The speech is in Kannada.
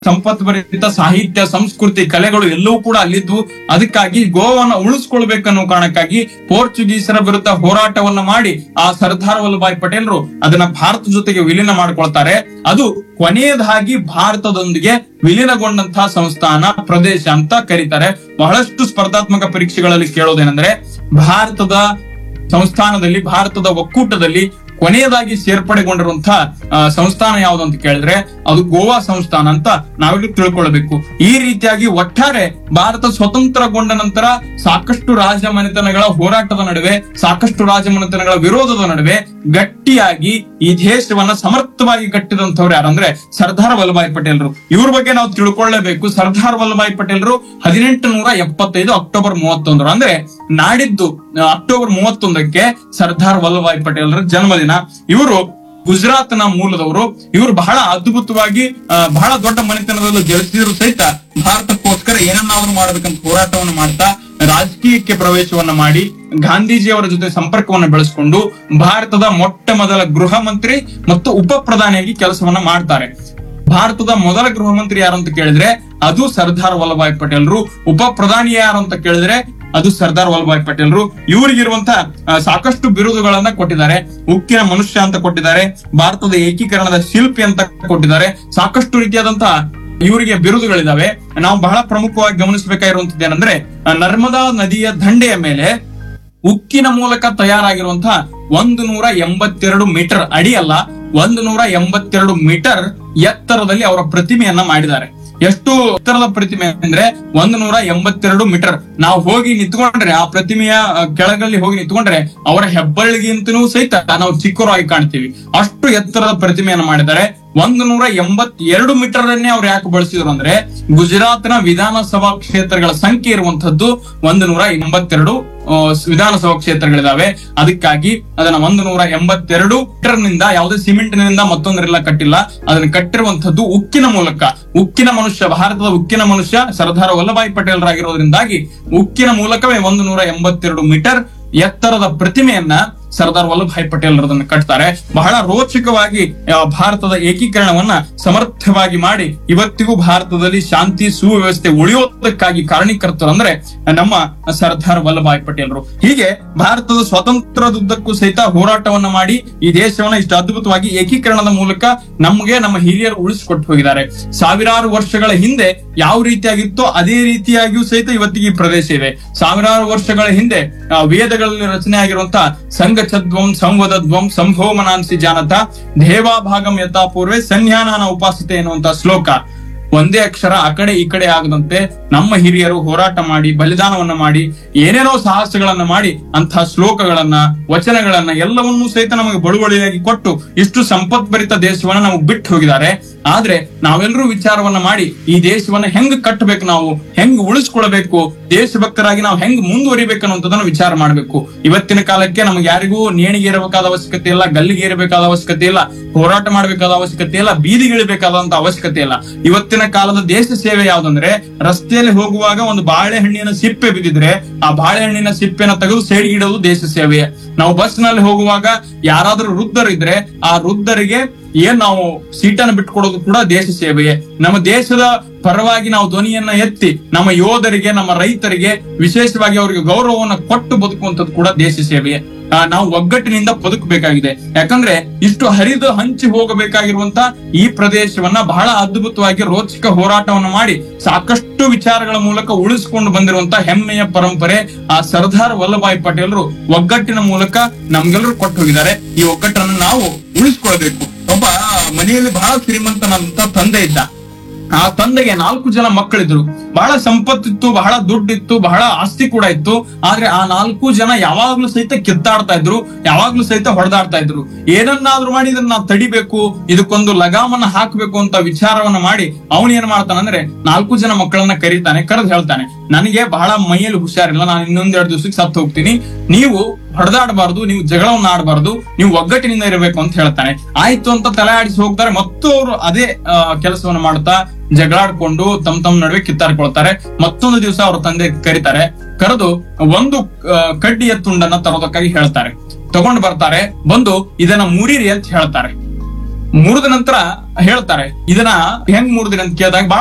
ಸಂಪತ್ಭರಿತ ಸಾಹಿತ್ಯ ಸಂಸ್ಕೃತಿ ಕಲೆಗಳು ಎಲ್ಲವೂ ಕೂಡ ಅಲ್ಲಿದ್ವು ಅದಕ್ಕಾಗಿ ಗೋವನ್ನ ಉಳಿಸ್ಕೊಳ್ಬೇಕನ್ನೋ ಕಾರಣಕ್ಕಾಗಿ ಪೋರ್ಚುಗೀಸರ ವಿರುದ್ಧ ಹೋರಾಟವನ್ನ ಮಾಡಿ ಆ ಸರ್ದಾರ್ ವಲ್ಲಭಾಯ್ ಪಟೇಲ್ರು ಅದನ್ನ ಭಾರತ ಜೊತೆಗೆ ವಿಲೀನ ಮಾಡ್ಕೊಳ್ತಾರೆ ಅದು ಕೊನೆಯದಾಗಿ ಭಾರತದೊಂದಿಗೆ ವಿಲೀನಗೊಂಡಂತಹ ಸಂಸ್ಥಾನ ಪ್ರದೇಶ ಅಂತ ಕರೀತಾರೆ ಬಹಳಷ್ಟು ಸ್ಪರ್ಧಾತ್ಮಕ ಪರೀಕ್ಷೆಗಳಲ್ಲಿ ಕೇಳೋದೇನೆಂದ್ರೆ ಭಾರತದ ಸಂಸ್ಥಾನದಲ್ಲಿ ಭಾರತದ ಒಕ್ಕೂಟದಲ್ಲಿ ಕೊನೆಯದಾಗಿ ಸೇರ್ಪಡೆಗೊಂಡಿರುವಂತಹ ಆ, ಸಂಸ್ಥಾನ ಯಾವುದು ಅಂತ ಕೇಳಿದ್ರೆ ಅದು ಗೋವಾ ಸಂಸ್ಥಾನ ಅಂತ ನಾವೆಲ್ಲರೂ ತಿಳ್ಕೊಳ್ಬೇಕು ಈ ರೀತಿಯಾಗಿ ಒಟ್ಟಾರೆ ಭಾರತ ಸ್ವತಂತ್ರಗೊಂಡ ನಂತರ ಸಾಕಷ್ಟು ರಾಜಮನೆತನಗಳ ಹೋರಾಟದ ನಡುವೆ ಸಾಕಷ್ಟು ರಾಜಮನೆತನಗಳ ವಿರೋಧದ ನಡುವೆ ಗಟ್ಟಿಯಾಗಿ ಈ ದೇಶವನ್ನ ಸಮರ್ಥವಾಗಿ ಕಟ್ಟಿದಂತವ್ರು ಯಾರಂದ್ರೆ ಸರ್ದಾರ್ ವಲ್ಲಭಾಯ್ ಪಟೇಲ್ರು ಇವ್ರ ಬಗ್ಗೆ ನಾವು ತಿಳ್ಕೊಳ್ಳೇಬೇಕು ಸರ್ದಾರ್ ವಲ್ಲಭಾಯ್ ಪಟೇಲ್ರು ಹದಿನೆಂಟು ನೂರ ಎಪ್ಪತ್ತೈದು ಅಕ್ಟೋಬರ್ ಮೂವತ್ತೊಂದರ ಅಂದ್ರೆ ನಾಡಿದ್ದು ಆ, ಅಕ್ಟೋಬರ್ ಮೂವತ್ತೊಂದಕ್ಕೆ ಸರ್ದಾರ್ ವಲ್ಲಭಾಯ್ ಪಟೇಲ್ರ ಜನ್ಮದಿನ ಇವರು ಗುಜರಾತ್ನ ಮೂಲದವರು ಇವರು ಬಹಳ ಅದ್ಭುತವಾಗಿ ಆ, ಬಹಳ ದೊಡ್ಡ ಮನೆತನದಲ್ಲಿ ಜನಿಸಿದ್ರು ಸಹಿತ ಭಾರತಕ್ಕೋಸ್ಕರ ಏನನ್ನಾದ್ರೂ ಮಾಡ್ಬೇಕಂತ ಹೋರಾಟವನ್ನು ಮಾಡ್ತಾ ರಾಜಕೀಯಕ್ಕೆ ಪ್ರವೇಶವನ್ನ ಮಾಡಿ ಗಾಂಧೀಜಿಯವರ ಜೊತೆ ಸಂಪರ್ಕವನ್ನ ಬೆಳೆಸಿಕೊಂಡು ಭಾರತದ ಮೊಟ್ಟ ಮೊದಲ ಗೃಹ ಮಂತ್ರಿ ಮತ್ತು ಉಪ ಪ್ರಧಾನಿಯಾಗಿ ಕೆಲಸವನ್ನ ಮಾಡ್ತಾರೆ ಭಾರತದ ಮೊದಲ ಗೃಹ ಮಂತ್ರಿ ಯಾರು ಅಂತ ಕೇಳಿದ್ರೆ ಅದು ಸರ್ದಾರ್ ವಲ್ಲಭಾಯ್ ಪಟೇಲ್ರು ಉಪ ಪ್ರಧಾನಿ ಯಾರು ಅಂತ ಕೇಳಿದ್ರೆ ಅದು ಸರ್ದಾರ್ ವಲ್ಲಭಾಯ್ ಪಟೇಲ್ರು ಇವರಿಗಿರುವಂತ ಸಾಕಷ್ಟು ಬಿರುದುಗಳನ್ನ ಕೊಟ್ಟಿದ್ದಾರೆ ಉಕ್ಕಿನ ಮನುಷ್ಯ ಅಂತ ಕೊಟ್ಟಿದ್ದಾರೆ ಭಾರತದ ಏಕೀಕರಣದ ಶಿಲ್ಪಿ ಅಂತ ಕೊಟ್ಟಿದ್ದಾರೆ ಸಾಕಷ್ಟು ರೀತಿಯಾದಂತಹ ಇವರಿಗೆ ಬಿರುದುಗಳಿದಾವೆ ನಾವು ಬಹಳ ಪ್ರಮುಖವಾಗಿ ಗಮನಿಸಬೇಕಾಗಿರುವಂತದ್ದು ಏನಂದ್ರೆ ಆ, ನರ್ಮದಾ ನದಿಯ ದಂಡೆಯ ಮೇಲೆ ಉಕ್ಕಿನ ಮೂಲಕ ತಯಾರಾಗಿರುವಂತಹ ಒಂದು ನೂರ ಎಂಬತ್ತೆರಡು ಮೀಟರ್ ಅಡಿ ಅಲ್ಲ ಒಂದು ನೂರ ಎಂಬತ್ತೆರಡು ಮೀಟರ್ ಎತ್ತರದಲ್ಲಿ ಅವರ ಪ್ರತಿಮೆಯನ್ನ ಮಾಡಿದ್ದಾರೆ ಎಷ್ಟು ಎತ್ತರದ ಪ್ರತಿಮೆ ಅಂದ್ರೆ ಒಂದು ನೂರ ಎಂಬತ್ತೆರಡು ಮೀಟರ್ ನಾವು ಹೋಗಿ ನಿಂತ್ಕೊಂಡ್ರೆ ಆ ಪ್ರತಿಮೆಯ ಆ, ಕೆಳಗಲ್ಲಿ ಹೋಗಿ ನಿಂತ್ಕೊಂಡ್ರೆ ಅವರ ಹೆಬ್ಬಳ್ಳಿಗಿಂತನೂ ಸಹಿತ ನಾವು ಚಿಕ್ಕವರಾಗಿ ಕಾಣ್ತೀವಿ ಅಷ್ಟು ಎತ್ತರದ ಪ್ರತಿಮೆಯನ್ನ ಮಾಡಿದ್ದಾರೆ ಒಂದು ನೂರ ಎಂಬತ್ತೆರಡು ಮೀಟರ್ ಅನ್ನೇ ಅವ್ರು ಯಾಕೆ ಬಳಸಿದ್ರು ಅಂದ್ರೆ ಗುಜರಾತ್ನ ವಿಧಾನಸಭಾ ಕ್ಷೇತ್ರಗಳ ಸಂಖ್ಯೆ ಇರುವಂತದ್ದು ಒಂದು ನೂರ ಎಂಬತ್ತೆರಡು ಆ, ವಿಧಾನಸಭಾ ಕ್ಷೇತ್ರಗಳಿದಾವೆ ಅದಕ್ಕಾಗಿ ಅದನ್ನ ಒಂದು ನೂರ ಎಂಬತ್ತೆರಡು ಮೀಟರ್ ನಿಂದ ಯಾವುದೇ ಸಿಮೆಂಟ್ ನಿಂದ ಮತ್ತೊಂದರೆಲ್ಲ ಕಟ್ಟಿಲ್ಲ ಅದನ್ನ ಕಟ್ಟಿರುವಂತದ್ದು ಉಕ್ಕಿನ ಮೂಲಕ ಉಕ್ಕಿನ ಮನುಷ್ಯ ಭಾರತದ ಉಕ್ಕಿನ ಮನುಷ್ಯ ಸರ್ದಾರ್ ವಲ್ಲಭಾಯ್ ಪಟೇಲ್ರಾಗಿರೋದ್ರಿಂದಾಗಿ ಉಕ್ಕಿನ ಮೂಲಕವೇ ಒಂದು ನೂರ ಎಂಬತ್ತೆರಡು ಮೀಟರ್ ಎತ್ತರದ ಪ್ರತಿಮೆಯನ್ನ ಸರ್ದಾರ್ ವಲ್ಲಭಾಯ್ ಪಟೇಲ್ ಅದನ್ನು ಕಟ್ತಾರೆ ಬಹಳ ರೋಚಕವಾಗಿ ಆ, ಭಾರತದ ಏಕೀಕರಣವನ್ನ ಸಮರ್ಥವಾಗಿ ಮಾಡಿ ಇವತ್ತಿಗೂ ಭಾರತದಲ್ಲಿ ಶಾಂತಿ ಸುವ್ಯವಸ್ಥೆ ಉಳಿಯೋದಕ್ಕಾಗಿ ಕಾರಣೀಕರ್ತರು ಅಂದ್ರೆ ನಮ್ಮ ಸರ್ದಾರ್ ವಲ್ಲಭಾಯ್ ಪಟೇಲ್ರು ಹೀಗೆ ಭಾರತದ ಸ್ವಾತಂತ್ರ್ಯದುದ್ದಕ್ಕೂ ಸಹಿತ ಹೋರಾಟವನ್ನ ಮಾಡಿ ಈ ದೇಶವನ್ನ ಇಷ್ಟು ಅದ್ಭುತವಾಗಿ ಏಕೀಕರಣದ ಮೂಲಕ ನಮಗೆ ನಮ್ಮ ಹಿರಿಯರು ಉಳಿಸಿಕೊಟ್ಟು ಹೋಗಿದ್ದಾರೆ ಸಾವಿರಾರು ವರ್ಷಗಳ ಹಿಂದೆ ಯಾವ ರೀತಿಯಾಗಿತ್ತೋ ಅದೇ ರೀತಿಯಾಗಿಯೂ ಸಹಿತ ಇವತ್ತಿಗೆ ಈ ಪ್ರದೇಶ ಇದೆ ಸಾವಿರಾರು ವರ್ಷಗಳ ಹಿಂದೆ ಆ, ವೇದಗಳಲ್ಲಿ ರಚನೆ ಆಗಿರುವಂತಹ ಸಂಘಚದ್ವಂ ಸಂವದದ್ವಂ ಸಂಭೋಮನಾಂಸಿ ಜಾನತ ದೇವಾಭಾಗಂ ಯಥಾ ಪೂರ್ವೆ ಸನ್ಯಾನಾನ ಉಪಾಸತೆ ಎನ್ನುವಂತ ಶ್ಲೋಕ ಒಂದೇ ಅಕ್ಷರ ಆ ಕಡೆ ಈ ಕಡೆ ಆಗದಂತೆ ನಮ್ಮ ಹಿರಿಯರು ಹೋರಾಟ ಮಾಡಿ ಬಲಿದಾನವನ್ನ ಮಾಡಿ ಏನೇನೋ ಸಾಹಸಗಳನ್ನ ಮಾಡಿ ಅಂತಹ ಶ್ಲೋಕಗಳನ್ನ ವಚನಗಳನ್ನ ಎಲ್ಲವನ್ನೂ ಸಹಿತ ನಮಗೆ ಬಳುವಳಿಯಾಗಿ ಕೊಟ್ಟು ಇಷ್ಟು ಸಂಪತ್ಭರಿತ ದೇಶವನ್ನ ನಮಗೆ ಬಿಟ್ಟು ಹೋಗಿದ್ದಾರೆ ಆದ್ರೆ ನಾವೆಲ್ಲರೂ ವಿಚಾರವನ್ನ ಮಾಡಿ ಈ ದೇಶವನ್ನ ಹೆಂಗ್ ಕಟ್ಟಬೇಕು ನಾವು ಹೆಂಗ್ ಉಳಿಸ್ಕೊಳ್ಬೇಕು ದೇಶಭಕ್ತರಾಗಿ ನಾವು ಹೆಂಗ್ ಮುಂದುವರಿಬೇಕು ಅನ್ನೋದನ್ನ ವಿಚಾರ ಮಾಡಬೇಕು ಇವತ್ತಿನ ಕಾಲಕ್ಕೆ ನಮ್ಗೆ ಯಾರಿಗೂ ನೇಣಿಗೆ ಇರಬೇಕಾದ ಅವಶ್ಯಕತೆ ಇಲ್ಲ ಗಲ್ಲಿಗೆ ಇರಬೇಕಾದ ಅವಶ್ಯಕತೆ ಇಲ್ಲ ಹೋರಾಟ ಮಾಡಬೇಕಾದ ಅವಶ್ಯಕತೆ ಇಲ್ಲ ಬೀದಿಗೆ ಇಳಿಬೇಕಾದಂತ ಅವಶ್ಯಕತೆ ಇಲ್ಲ ಇವತ್ತಿನ ಕಾಲದ ದೇಶ ಸೇವೆ ಯಾವ್ದಂದ್ರೆ ರಸ್ತೆಯಲ್ಲಿ ಹೋಗುವಾಗ ಒಂದು ಬಾಳೆಹಣ್ಣಿನ ಸಿಪ್ಪೆ ಬಿದ್ದಿದ್ರೆ ಆ ಬಾಳೆಹಣ್ಣಿನ ಸಿಪ್ಪೆನ ತೆಗೆದು ಸೈಡ್ಗೆ ಇಡೋದು ದೇಶ ಸೇವೆ ನಾವು ಬಸ್ ನಲ್ಲಿ ಹೋಗುವಾಗ ಯಾರಾದ್ರೂ ವೃದ್ಧರಿದ್ರೆ ಆ ವೃದ್ಧರಿಗೆ ಏನ್ ನಾವು ಸೀಟನ್ನು ಬಿಟ್ಕೊಡೋದು ಕೂಡ ದೇಶ ಸೇವೆಯೇ ನಮ್ಮ ದೇಶದ ಪರವಾಗಿ ನಾವು ಧ್ವನಿಯನ್ನ ಎತ್ತಿ ನಮ್ಮ ಯೋಧರಿಗೆ ನಮ್ಮ ರೈತರಿಗೆ ವಿಶೇಷವಾಗಿ ಅವರಿಗೆ ಗೌರವವನ್ನು ಕೊಟ್ಟು ಬದುಕುವಂತದ್ದು ಕೂಡ ದೇಶ ಸೇವೆಯೇ ಆ, ನಾವು ಒಗ್ಗಟ್ಟಿನಿಂದ ಬದುಕಬೇಕಾಗಿದೆ ಯಾಕಂದ್ರೆ ಇಷ್ಟು ಹರಿದು ಹಂಚಿ ಹೋಗಬೇಕಾಗಿರುವಂತ ಈ ಪ್ರದೇಶವನ್ನ ಬಹಳ ಅದ್ಭುತವಾಗಿ ರೋಚಕ ಹೋರಾಟವನ್ನು ಮಾಡಿ ಸಾಕಷ್ಟು ವಿಚಾರಗಳ ಮೂಲಕ ಉಳಿಸಿಕೊಂಡು ಬಂದಿರುವಂತ ಹೆಮ್ಮೆಯ ಪರಂಪರೆ ಆ ಸರ್ದಾರ್ ವಲ್ಲಭಾಯ್ ಪಟೇಲ್ರು ಒಗ್ಗಟ್ಟಿನ ಮೂಲಕ ನಮ್ಗೆಲ್ಲರೂ ಕೊಟ್ಟು ಹೋಗಿದ್ದಾರೆ ಈ ಒಗ್ಗಟ್ಟನ್ನು ನಾವು ಉಳಿಸ್ಕೊಳ್ಬೇಕು ಒಬ್ಬ ಮನೆಯಲ್ಲಿ ಬಹಳ ಶ್ರೀಮಂತನಂತ ತಂದೆ ಇದ್ದ ಆ ತಂದೆಗೆ ನಾಲ್ಕು ಜನ ಮಕ್ಕಳಿದ್ರು ಬಹಳ ಸಂಪತ್ತಿತ್ತು ಬಹಳ ದುಡ್ಡಿತ್ತು ಬಹಳ ಆಸ್ತಿ ಕೂಡ ಇತ್ತು ಆದ್ರೆ ಆ ನಾಲ್ಕು ಜನ ಯಾವಾಗ್ಲೂ ಸಹಿತ ಕಿತ್ತಾಡ್ತಾ ಇದ್ರು ಯಾವಾಗ್ಲೂ ಸಹಿತ ಹೊಡೆದಾಡ್ತಾ ಇದ್ರು ಏನನ್ನಾದ್ರೂ ಮಾಡಿ ಇದನ್ನ ನಾವು ತಡಿಬೇಕು ಇದಕ್ಕೊಂದು ಲಗಾಮನ್ನ ಹಾಕ್ಬೇಕು ಅಂತ ವಿಚಾರವನ್ನ ಮಾಡಿ ಅವನು ಏನ್ ಮಾಡ್ತಾನಂದ್ರೆ ನಾಲ್ಕು ಜನ ಮಕ್ಕಳನ್ನ ಕರೀತಾನೆ ಕರೆದು ಹೇಳ್ತಾನೆ ನನಗೆ ಬಹಳ ಮೈಯಲ್ಲಿ ಹುಷಾರಿಲ್ಲ ನಾನು ಇನ್ನೊಂದೆರಡು ದಿವಸಕ್ಕೆ ಸತ್ತು ಹೋಗ್ತೀನಿ ನೀವು ಹೊಡೆದಾಡಬಾರ್ದು ನೀವು ಜಗಳವನ್ನ ಆಡಬಾರ್ದು ನೀವು ಒಗ್ಗಟ್ಟಿನಿಂದ ಇರಬೇಕು ಅಂತ ಹೇಳ್ತಾನೆ ಆಯ್ತು ಅಂತ ತಲೆ ಆಡಿಸಿ ಹೋಗ್ತಾರೆ ಮತ್ತು ಅವರು ಅದೇ ಆ, ಕೆಲಸವನ್ನ ಮಾಡ್ತಾ ಜಗಳಾಡ್ಕೊಂಡು ತಮ್ ತಮ್ಮ ನಡುವೆ ಕಿತ್ತಾಡ್ಕೊಳ್ತಾರೆ ಮತ್ತೊಂದು ದಿವಸ ಅವ್ರ ತಂದೆ ಕರೀತಾರೆ ಕರೆದು ಒಂದು ಆ, ಕಡ್ಡಿಯ ತುಂಡನ್ನ ತರೋದಕ್ಕಾಗಿ ಹೇಳ್ತಾರೆ ತಗೊಂಡು ಬರ್ತಾರೆ ಬಂದು ಇದನ್ನ ಮುರಿರಿ ಅಂತ ಹೇಳ್ತಾರೆ ಮುರಿದ ನಂತರ ಹೇಳ್ತಾರೆ ಇದನ್ನ ಹೆಂಗ್ ಮುರಿದ್ರಿ ಅಂತ ಕೇಳಿದಾಗ